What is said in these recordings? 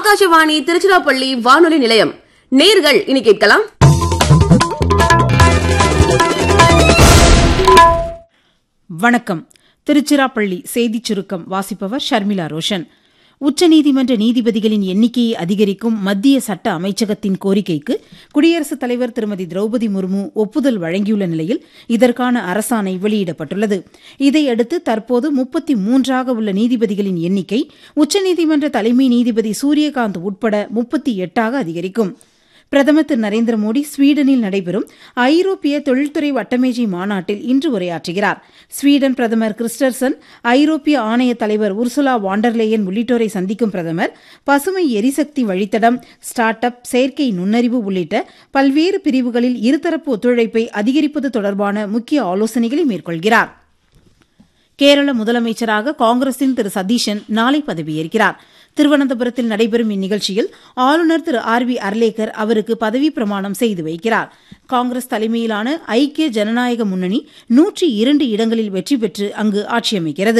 ஆகாஷவாணி திருச்சிராப்பள்ளி வானொலி நிலையம் நேர்கள் இனி கேட்கலாம் வணக்கம் திருச்சிராப்பள்ளி செய்திச் சுருக்கம் வாசிப்பவர் ஷர்மிளா ரோஷன் உச்சநீதிமன்ற நீதிபதிகளின் எண்ணிக்கையை அதிகரிக்கும் மத்திய சட்ட அமைச்சகத்தின் கோரிக்கைக்கு குடியரசுத் தலைவர் திருமதி திரௌபதி முர்மு ஒப்புதல் வழங்கியுள்ள நிலையில் இதற்கான அரசாணை வெளியிடப்பட்டுள்ளது இதையடுத்து தற்போது முப்பத்தி மூன்றாக உள்ள நீதிபதிகளின் எண்ணிக்கை உச்சநீதிமன்ற தலைமை நீதிபதி சூரியகாந்த் உட்பட முப்பத்தி எட்டாக அதிகரிக்கும் பிரதமர் திரு நரேந்திர மோடி ஸ்வீடனில் நடைபெறும் ஐரோப்பிய தொழில்துறை வட்டமேஜை மாநாட்டில் இன்று உரையாற்றுகிறார் ஸ்வீடன் பிரதமர் கிறிஸ்டர்சன் ஐரோப்பிய ஆணைய தலைவர் உர்சுலா வாண்டர்லேயன் உள்ளிட்டோரை சந்திக்கும் பிரதமர் பசுமை எரிசக்தி வழித்தடம் ஸ்டார்ட் அப் செயற்கை நுண்ணறிவு உள்ளிட்ட பல்வேறு பிரிவுகளில் இருதரப்பு ஒத்துழைப்பை அதிகரிப்பது தொடர்பான முக்கிய ஆலோசனைகளை மேற்கொள்கிறார் கேரள முதலமைச்சராக காங்கிரசின் திரு சதீஷன் நாளை பதவியேற்கிறார் திருவனந்தபுரத்தில் நடைபெறும் இந்நிகழ்ச்சியில் ஆளுநர் திரு ஆர் வி அர்லேக்கர் அவருக்கு பதவி பிரமாணம் செய்து வைக்கிறார் காங்கிரஸ் தலைமையிலான ஐக்கிய ஜனநாயக முன்னணி நூற்றி இரண்டு இடங்களில் வெற்றி பெற்று அங்கு ஆட்சியமைக்கிறது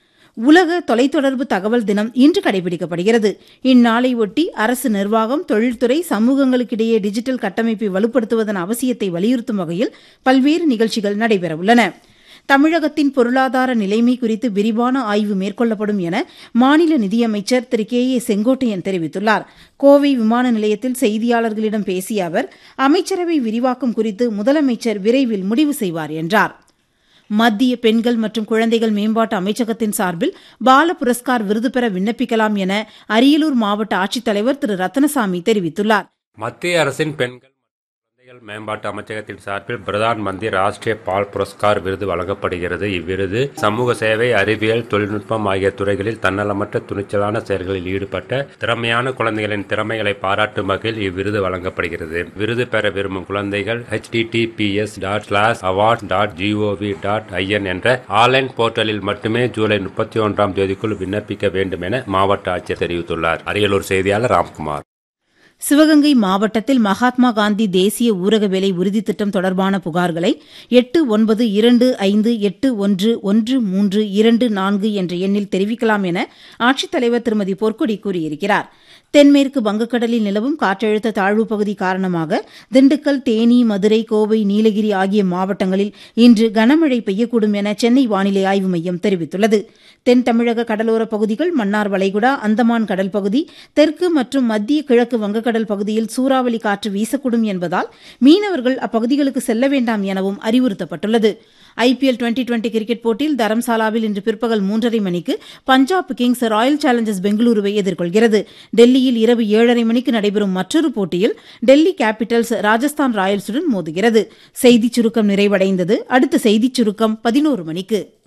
உலக தொலைத்தொடர்பு தகவல் தினம் இன்று கடைபிடிக்கப்படுகிறது இந்நாளை ஒட்டி அரசு நிர்வாகம் தொழில்துறை சமூகங்களுக்கிடையே டிஜிட்டல் கட்டமைப்பை வலுப்படுத்துவதன் அவசியத்தை வலியுறுத்தும் வகையில் பல்வேறு நிகழ்ச்சிகள் நடைபெறவுள்ளன தமிழகத்தின் பொருளாதார நிலைமை குறித்து விரிவான ஆய்வு மேற்கொள்ளப்படும் என மாநில நிதியமைச்சர் திரு கே ஏ செங்கோட்டையன் தெரிவித்துள்ளார் கோவை விமான நிலையத்தில் செய்தியாளர்களிடம் பேசிய அவர் அமைச்சரவை விரிவாக்கம் குறித்து முதலமைச்சர் விரைவில் முடிவு செய்வார் என்றார் மத்திய பெண்கள் மற்றும் குழந்தைகள் மேம்பாட்டு அமைச்சகத்தின் சார்பில் பால புரஸ்கார் விருது பெற விண்ணப்பிக்கலாம் என அரியலூர் மாவட்ட ஆட்சித்தலைவர் திரு ரத்னசாமி தெரிவித்துள்ளார் மத்திய அரசின் பெண்கள் குழந்தைகள் மேம்பாட்டு அமைச்சகத்தின் சார்பில் பிரதான் மந்திரி ராஷ்டிரிய பால் புரஸ்கார் விருது வழங்கப்படுகிறது இவ்விருது சமூக சேவை அறிவியல் தொழில்நுட்பம் ஆகிய துறைகளில் தன்னலமற்ற துணிச்சலான செயல்களில் ஈடுபட்ட திறமையான குழந்தைகளின் திறமைகளை பாராட்டும் வகையில் இவ்விருது வழங்கப்படுகிறது விருது பெற விரும்பும் குழந்தைகள் https dot slash award dot G O V dot I N என்ற ஆன்லைன் போர்ட்டலில் மட்டுமே ஜூலை முப்பத்தி ஒன்றாம் தேதிக்குள் விண்ணப்பிக்க வேண்டும் என மாவட்ட ஆட்சியர் தெரிவித்துள்ளார் அரியலூர் செய்தியாளர் ராம்குமார் சிவகங்கை மாவட்டத்தில் மகாத்மா காந்தி தேசிய ஊரக வேலை உறுதி திட்டம் தொடர்பான புகார்களை எட்டு ஒன்பது இரண்டு ஐந்து எட்டு ஒன்று ஒன்று மூன்று இரண்டு நான்கு என்ற எண்ணில் தெரிவிக்கலாம் என ஆட்சித்தலைவர் திருமதி பொற்கொடி கூறியிருக்கிறார் தென்மேற்கு வங்கக்கடலில் நிலவும் காற்றழுத்த தாழ்வுப் பகுதி காரணமாக திண்டுக்கல் தேனி மதுரை கோவை நீலகிரி ஆகிய மாவட்டங்களில் இன்று கனமழை பெய்யக்கூடும் என சென்னை வானிலை ஆய்வு மையம் தெரிவித்துள்ளது தென் தமிழக கடலோரப் பகுதிகள் மன்னார் வளைகுடா அந்தமான் கடல் பகுதி தெற்கு மற்றும் மத்திய கிழக்கு வங்கக்கடல் பகுதியில் சூறாவளி காற்று வீசக்கூடும் என்பதால் மீனவர்கள் அப்பகுதிகளுக்கு செல்ல வேண்டாம் எனவும் அறிவுறுத்தப்பட்டுள்ளது ஐபிஎல் டுவெண்டி டுவெண்டி கிரிக்கெட் போட்டியில் தரம்சாலாவில் இன்று பிற்பகல் மூன்றரை மணிக்கு பஞ்சாப் கிங்ஸ் ராயல் சேலஞ்சர்ஸ் பெங்களூருவை எதிர்கொள்கிறது டெல்லியில் இரவு ஏழரை மணிக்கு நடைபெறும் மற்றொரு போட்டியில் டெல்லி கேபிட்டல்ஸ் ராஜஸ்தான் ராயல்ஸுடன் மோதுகிறது செய்திச் சுருக்கம் நிறைவடைந்தது அடுத்த செய்திச் சுருக்கம் பதினோரு மணிக்கு